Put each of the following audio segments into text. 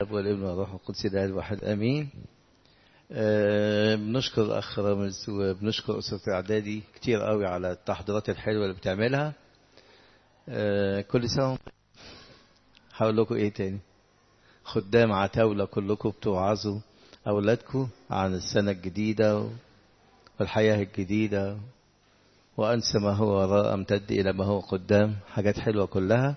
الاب والابن والروح القدس الاله الواحد امين آه بنشكر الاخ رامز وبنشكر اسره الاعدادي كتير قوي على التحضيرات الحلوه اللي بتعملها آه كل سنه هقول لكم ايه تاني خدام عتاوله كلكم بتوعظوا اولادكم عن السنه الجديده والحياه الجديده وانسى ما هو وراء امتد الى ما هو قدام حاجات حلوه كلها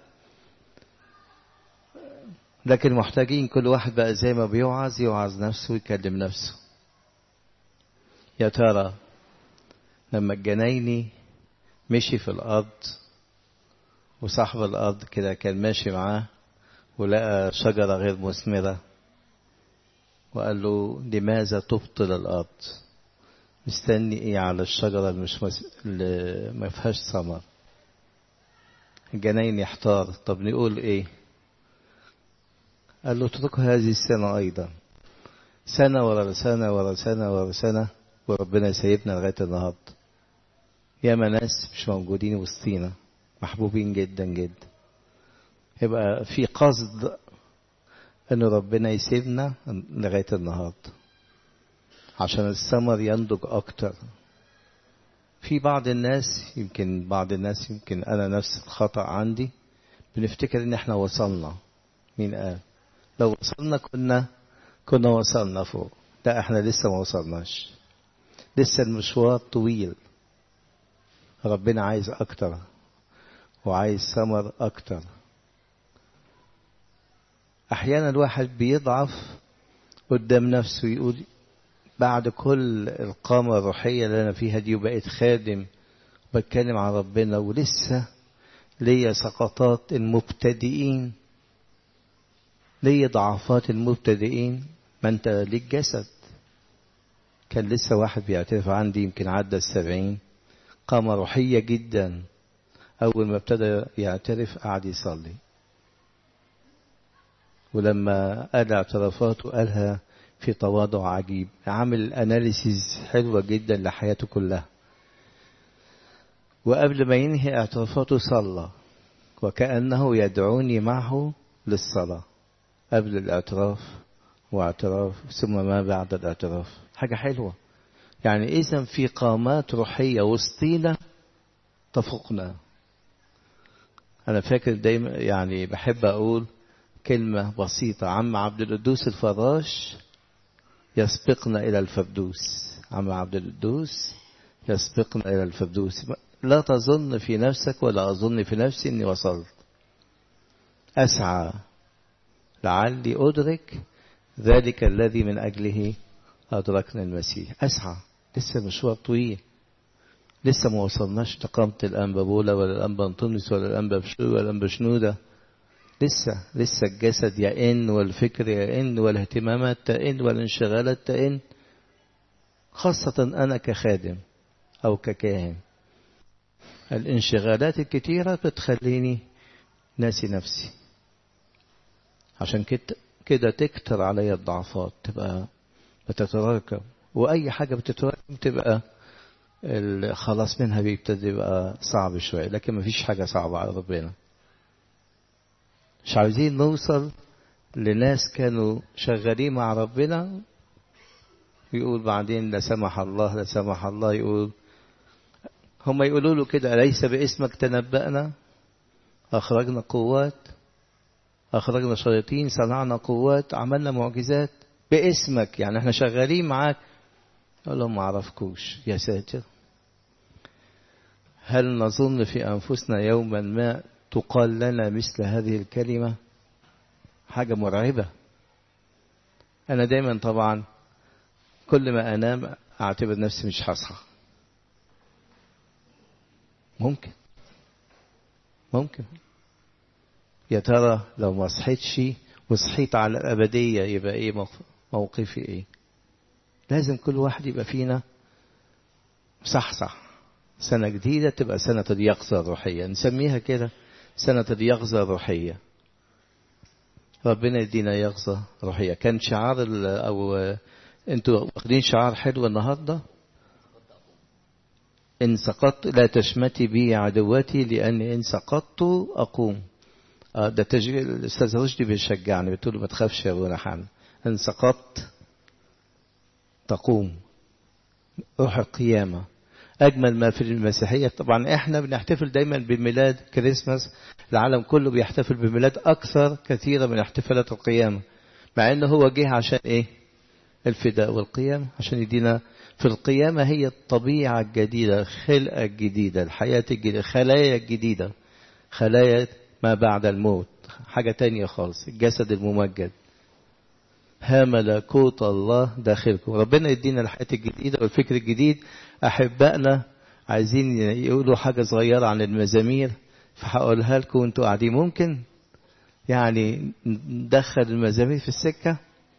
لكن محتاجين كل واحد بقى زي ما بيوعظ يوعظ نفسه ويكلم نفسه يا ترى لما الجنايني مشي في الأرض وصاحب الأرض كده كان ماشي معاه ولقى شجرة غير مثمرة وقال له لماذا تبطل الأرض مستني ايه على الشجرة اللي مش مس... اللي ما فيهاش ثمر الجناين يحتار طب نقول ايه قال له اتركوا هذه السنة أيضا سنة ورا سنة ورا سنة ورا سنة وربنا سايبنا لغاية النهاردة ياما ناس مش موجودين وسطينا محبوبين جدا جدا يبقى في قصد ان ربنا يسيبنا لغاية النهاردة عشان الثمر ينضج اكتر في بعض الناس يمكن بعض الناس يمكن انا نفس الخطأ عندي بنفتكر ان احنا وصلنا مين قال لو وصلنا كنا كنا وصلنا فوق لا احنا لسه ما وصلناش لسه المشوار طويل ربنا عايز اكتر وعايز ثمر اكتر احيانا الواحد بيضعف قدام نفسه يقول بعد كل القامة الروحية اللي أنا فيها دي وبقيت خادم بتكلم عن ربنا ولسه ليا سقطات المبتدئين ليا ضعفات المبتدئين ما أنت ليك جسد كان لسه واحد بيعترف عندي يمكن عدى السبعين قامة روحية جدا أول ما ابتدى يعترف قعد يصلي ولما قال اعترافاته قالها في تواضع عجيب عامل اناليسيز حلوة جدا لحياته كلها وقبل ما ينهي اعترافاته صلى وكأنه يدعوني معه للصلاة قبل الاعتراف واعتراف ثم ما بعد الاعتراف حاجة حلوة يعني إذا في قامات روحية وسطينا تفوقنا أنا فاكر دايما يعني بحب أقول كلمة بسيطة عم عبد القدوس الفراش يسبقنا إلى الفردوس عم عبد القدوس يسبقنا إلى الفردوس لا تظن في نفسك ولا أظن في نفسي أني وصلت أسعى لعلي أدرك ذلك الذي من أجله أدركنا المسيح أسعى لسه مشوار طويل لسه ما وصلناش لقامة الأنبا بولا ولا الأنبا أنطونيوس ولا الأنبا بشوي ولا الأنبا شنودة لسه لسه الجسد يئن والفكر يئن والاهتمامات تئن والانشغالات تئن خاصة أنا كخادم أو ككاهن الانشغالات الكتيرة بتخليني ناسي نفسي عشان كده كده تكتر عليا الضعفات تبقى بتتراكم وأي حاجة بتتراكم تبقى الخلاص منها بيبتدي يبقى صعب شوية لكن مفيش حاجة صعبة على ربنا مش عايزين نوصل لناس كانوا شغالين مع ربنا يقول بعدين لا سمح الله لا سمح الله يقول هم يقولوا له كده أليس باسمك تنبأنا أخرجنا قوات أخرجنا شياطين صنعنا قوات عملنا معجزات باسمك يعني احنا شغالين معاك قال لهم ما عرفكوش يا ساتر هل نظن في أنفسنا يوما ما تقال لنا مثل هذه الكلمة حاجة مرعبة أنا دايما طبعا كل ما أنام أعتبر نفسي مش هصحى ممكن ممكن يا ترى لو ما صحيتش وصحيت على الأبدية يبقى إيه موقفي إيه لازم كل واحد يبقى فينا صحصح سنة جديدة تبقى سنة اليقظة الروحية نسميها كده سنة اليقظة الروحية ربنا يدينا يقظة روحية كان شعار أو أنتوا واخدين شعار حلو النهاردة إن سقطت لا تشمتي بي عدوتي لأني إن سقطت أقوم اه ده تشجيع الاستاذ رشدي بيشجعني بتقول له ما تخافش يا ابونا حامد ان سقطت تقوم روح القيامه اجمل ما في المسيحيه طبعا احنا بنحتفل دايما بميلاد كريسماس العالم كله بيحتفل بميلاد اكثر كثيرا من احتفالات القيامه مع انه هو جه عشان ايه الفداء والقيامه عشان يدينا في القيامه هي الطبيعه الجديده الخلقه الجديده الحياه الجديده الخلايا الجديده خلايا ما بعد الموت حاجه تانية خالص الجسد الممجد ها ملكوت الله داخلكم ربنا يدينا الحياة الجديدة والفكر الجديد أحبائنا عايزين يقولوا حاجة صغيرة عن المزامير فهقولها لكم وانتوا قاعدين ممكن يعني ندخل المزامير في السكة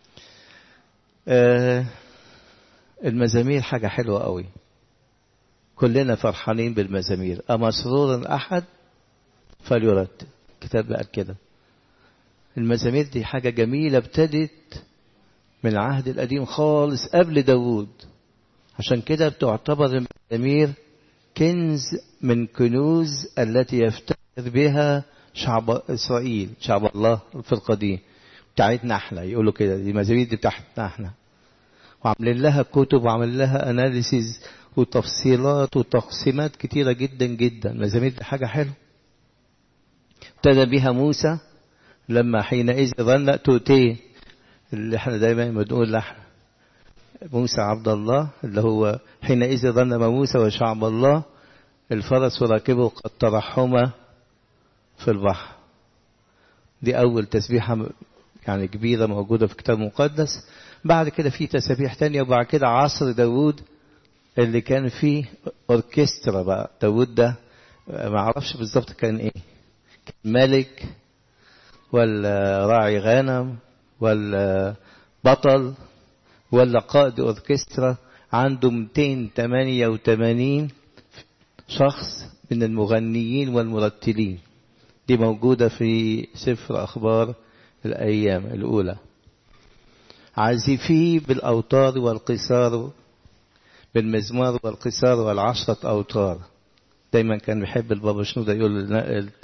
آه المزامير حاجة حلوة قوي كلنا فرحانين بالمزامير أمسرور أحد فليرتب كتاب قال كده المزامير دي حاجة جميلة ابتدت من العهد القديم خالص قبل داوود عشان كده بتعتبر المزامير كنز من كنوز التي يفتخر بها شعب إسرائيل شعب الله في القديم بتاعتنا احنا يقولوا كده دي مزامير دي بتاعتنا احنا وعاملين لها كتب وعاملين لها اناليسيز وتفصيلات وتقسيمات كتيرة جدا جدا مزامير دي حاجة حلوة ابتدى بها موسى لما حينئذ ظن توتيه اللي احنا دايما بنقول لحن موسى عبد الله اللي هو حينئذ ظن موسى وشعب الله الفرس وراكبه قد ترحما في البحر دي أول تسبيحة يعني كبيرة موجودة في الكتاب المقدس بعد كده في تسابيح تانية وبعد كده عصر داوود اللي كان فيه أوركسترا بقى داوود ده ما اعرفش بالظبط كان ايه كان ملك ولا راعي غنم ولا بطل ولا قائد أوركسترا عنده 288 شخص من المغنيين والمرتلين دي موجودة في سفر أخبار الأيام الأولى عازفي بالأوتار والقصار بالمزمار والقصار والعشرة أوتار دايما كان بيحب البابا شنودة يقول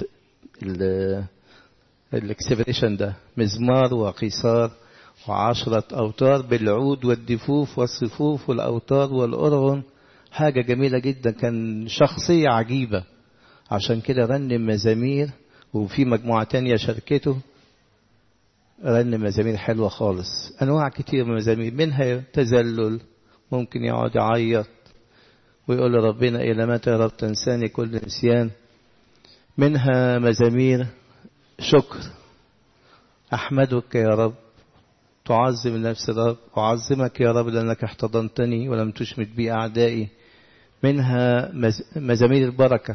الاكسبريشن ده مزمار وقيصار وعشرة أوتار بالعود والدفوف والصفوف والأوتار والأرغن حاجة جميلة جدا كان شخصية عجيبة عشان كده رنم مزامير وفي مجموعة تانية شاركته رنم مزامير حلوة خالص أنواع كتير من المزامير منها تذلل ممكن يقعد يعيط ويقول لربنا إلى متى يا رب تنساني كل نسيان منها مزامير شكر أحمدك يا رب تعظم نفس الرب أعظمك يا رب لأنك احتضنتني ولم تشمت بي أعدائي منها مزامير البركة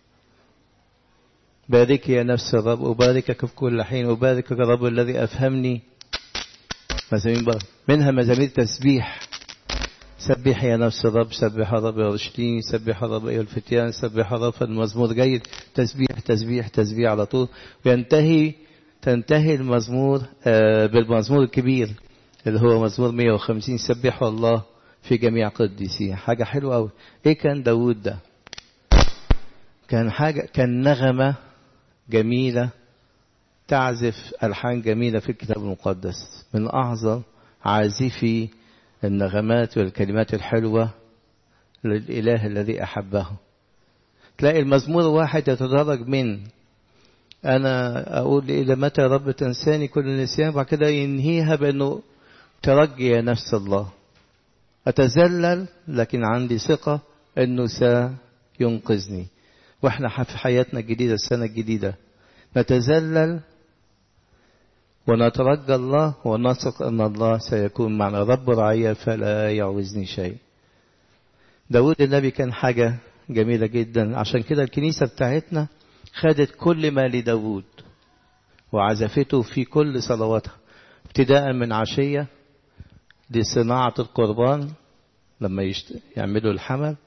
بارك يا نفس الرب أباركك في كل حين أباركك يا رب الذي أفهمني مزامير بركة منها مزامير تسبيح سبح يا نفس الرب سبح الرب يا رشدين سبح الرب أيها الفتيان سبح الرب المزمور جيد تسبيح تسبيح تسبيح على طول وينتهي تنتهي المزمور بالمزمور الكبير اللي هو مزمور 150 سبح الله في جميع قديسيه حاجة حلوة أوي إيه كان داود ده كان حاجة كان نغمة جميلة تعزف ألحان جميلة في الكتاب المقدس من أعظم عازفي النغمات والكلمات الحلوة للإله الذي أحبه تلاقي المزمور واحد يتدرج من أنا أقول إلى متى يا رب تنساني كل نسيان بعد كده ينهيها بأنه ترجي يا نفس الله أتذلل لكن عندي ثقة أنه سينقذني وإحنا في حياتنا الجديدة السنة الجديدة نتذلل ونترجى الله ونثق أن الله سيكون معنا رب رعية فلا يعوزني شيء داود النبي كان حاجة جميلة جدا عشان كده الكنيسة بتاعتنا خدت كل ما لداود وعزفته في كل صلواتها ابتداء من عشية لصناعة القربان لما يشت... يعملوا الحمل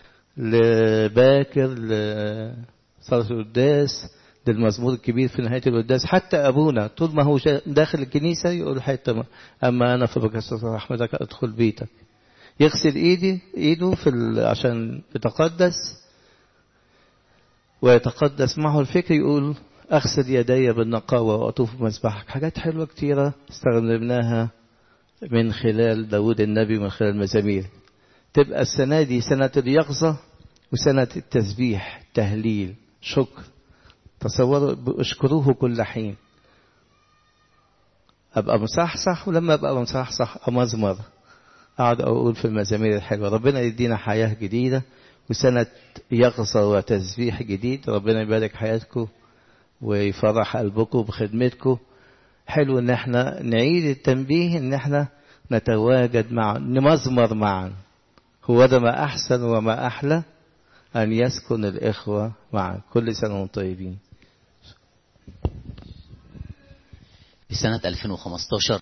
لباكر لصلاة القداس للمزمور الكبير في نهاية القداس حتى أبونا طول ما هو داخل الكنيسة يقول حتى أما أنا فبكسرت رحمتك أدخل بيتك يغسل إيدي إيده في ال... عشان يتقدس ويتقدس معه الفكر يقول أغسل يدي بالنقاوة وأطوف مسبحك حاجات حلوة كتيرة استخدمناها من خلال داود النبي من خلال المزامير تبقى السنة دي سنة اليقظة وسنة التسبيح تهليل شكر تصوروا اشكروه كل حين أبقى مصحصح ولما أبقى مصحصح أمزمر أقعد أقول في المزامير الحلوة ربنا يدينا حياة جديدة وسنة يقظة وتسبيح جديد ربنا يبارك حياتكم ويفرح قلبكم بخدمتكم حلو ان احنا نعيد التنبيه ان احنا نتواجد معا نمزمر معا هو ده ما احسن وما احلى ان يسكن الاخوه معا كل سنه وانتم طيبين في سنة 2015